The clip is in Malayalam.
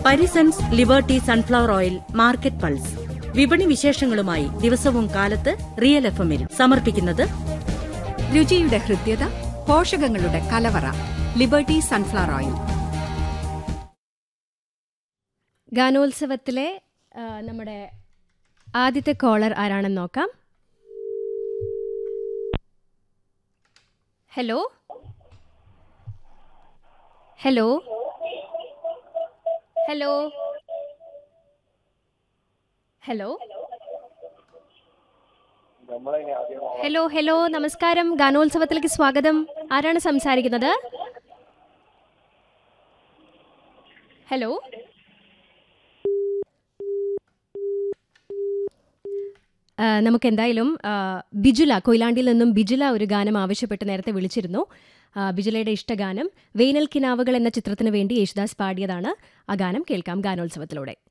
Parisons Liberty sunflower oil market pulse വിപണി വിശേഷങ്ങളുമായി ദിവസവും കാലത്ത് റിയൽ എഫ് എമ്മിൽ സമർപ്പിക്കുന്നത് രുചിയുടെ ഹൃദ്യത പോഷകങ്ങളുടെ കലവറ ലിബർട്ടി സൺഫ്ലവർ ഓയിൽ ഗാനോത്സവത്തിലെ ആ, നമ്മുടെ ആദ്യത്തെ കോളർ ആരാണെന്ന് നോക്കാം hello hello hello hello hello hello നമസ്കാരം ഗാനോത്സവത്തിലേക്ക് സ്വാഗതം ആരാണ് സംസാരിക്കുന്നത് ഹലോ ആ, നമുക്ക് എന്തായാലും ആ, ബിജുല കൊയിലാണ്ടിയിൽ നിന്നും ബിജുല ഒരു ഗാനം ആവശ്യപ്പെട്ട് നേരത്തെ വിളിച്ചിരുന്നു ആ, ബിജുലയുടെ ഇഷ്ടഗാനം വേനൽ കിനാവുകൾ എന്ന ചിത്രത്തിന് വേണ്ടി യേശുദാസ് പാടിയതാണ് ആ ഗാനം കേൾക്കാം ഗാനോത്സവത്തിലൂടെ